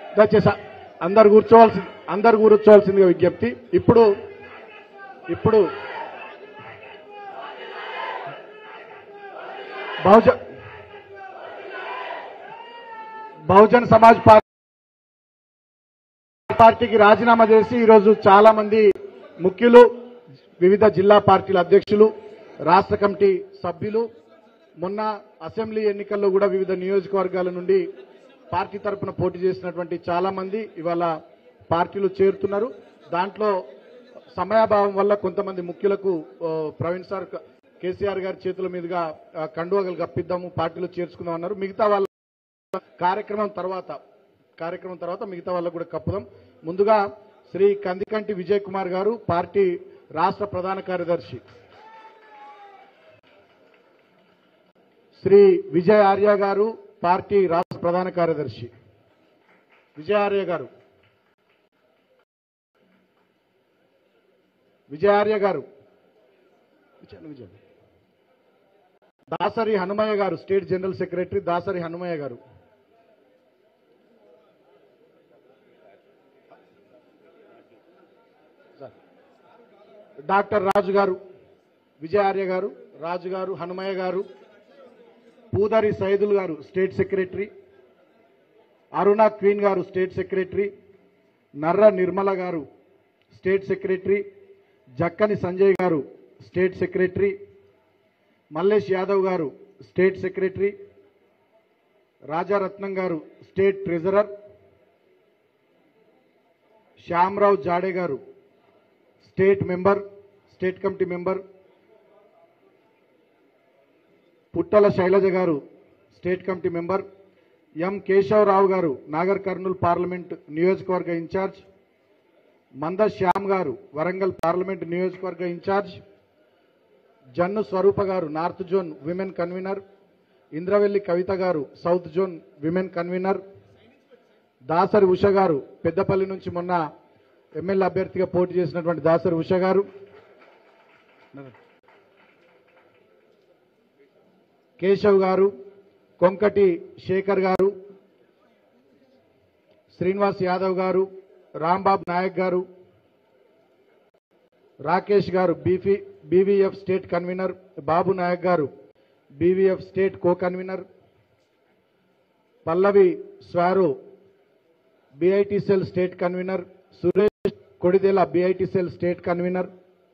దయచేసి అందరు కూర్చోవాల్సి అందరు కూర్చోవాల్సిందిగా విజ్ఞప్తి ఇప్పుడు ఇప్పుడు బహుజన్ బహుజన్ సమాజ్ పార్టీ పార్టీకి రాజీనామా చేసి ఈరోజు చాలా మంది ముఖ్యులు వివిధ జిల్లా పార్టీల అధ్యక్షులు రాష్ట్ర కమిటీ సభ్యులు మొన్న అసెంబ్లీ ఎన్నికల్లో కూడా వివిధ నియోజకవర్గాల నుండి పార్టీ తరపున పోటీ చేసినటువంటి చాలా మంది ఇవాళ పార్టీలు చేరుతున్నారు దాంట్లో సమయాభావం వల్ల కొంతమంది ముఖ్యులకు ఓ, ప్రవీణ్ సార్ కేసీఆర్ గారి చేతుల మీదుగా ఆ, కండువగలు కప్పిద్దాము పార్టీలో చేర్చుకుందాం అన్నారు మిగతా వాళ్ళ కార్యక్రమం తర్వాత కార్యక్రమం తర్వాత మిగతా వాళ్ళకు కూడా కప్పుదాం ముందుగా శ్రీ కందికంటి విజయ్ కుమార్ గారు పార్టీ రాష్ట్ర ప్రధాన కార్యదర్శి శ్రీ విజయ్ ఆర్య గారు పార్టీ రాష్ట్ర ప్రధాన కార్యదర్శి విజయ్ ఆర్య గారు విజయ్ ఆర్య గారు విజయ్ విజయ్ దాసరి హనుమయ్య గారు state general secretary Dasari Hanumaiah గారు డాక్టర్ రాజు గారు విజయార్య గారు రాజు గారు హనుమయ్య గారు పూదరి సైదుల్ గారు స్టేట్ సెక్రటరీ అరుణ క్వీన్ గారు స్టేట్ సెక్రటరీ నర్ర నిర్మల గారు స్టేట్ సెక్రటరీ జక్కని సంజయ్ గారు స్టేట్ సెక్రటరీ మల్లేష్ యాదవ్ గారు స్టేట్ సెక్రటరీ రాజారత్నం గారు స్టేట్ ట్రెజరర్ శ్యామరావు జాడే గారు state member state committee member Puttala Shailaja గారు state committee member M Keshavarao గారు నాగర్ కర్నూలు పార్లమెంట్ నియోజకవర్గ ఇన్ఛార్జ్ మంద శ్యామ్ గారు వరంగల్ పార్లమెంట్ నియోజకవర్గ ఇన్ఛార్జ్ జన్ను స్వరూప గారు north zone women convener Indravelli Kavitha గారు south zone women convener Dasari Usha గారు పెద్దపల్లి నుంచి మొన్న ఎమ్మెల్యే అభ్యర్థిగా పోటీ చేసినటువంటి దాసరి ఉష గారు కేశవ్ గారు కొంకటి శేఖర్ గారు శ్రీనివాస్ యాదవ్ గారు రాంబాబు నాయక్ గారు రాకేష్ గారు బీఫీ BVF state convener Babu Naik గారు BVF state co convener Pallavi Swaro BIT cell state convener Suresh Kodidela BIT cell state convener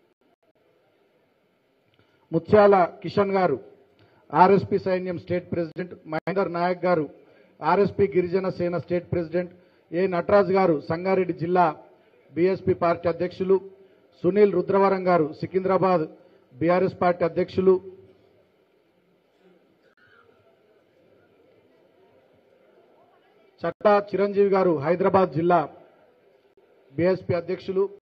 Mutyala Kishan గారు ఆర్ఎస్పి సైన్యం స్టేట్ ప్రెసిడెంట్ మహేందర్ నాయక్ గారు ఆర్ఎస్పి గిరిజన సేన స్టేట్ ప్రెసిడెంట్ ఏ నటరాజ్ గారు సంగారెడ్డి జిల్లా బీఎస్పీ పార్టీ అధ్యక్షులు సునీల్ రుద్రవరం గారు సికింద్రాబాద్ బీఆర్ఎస్ పార్టీ అధ్యక్షులు చట్టా చిరంజీవి గారు హైదరాబాద్ జిల్లా బీఎస్పీ అధ్యక్షులు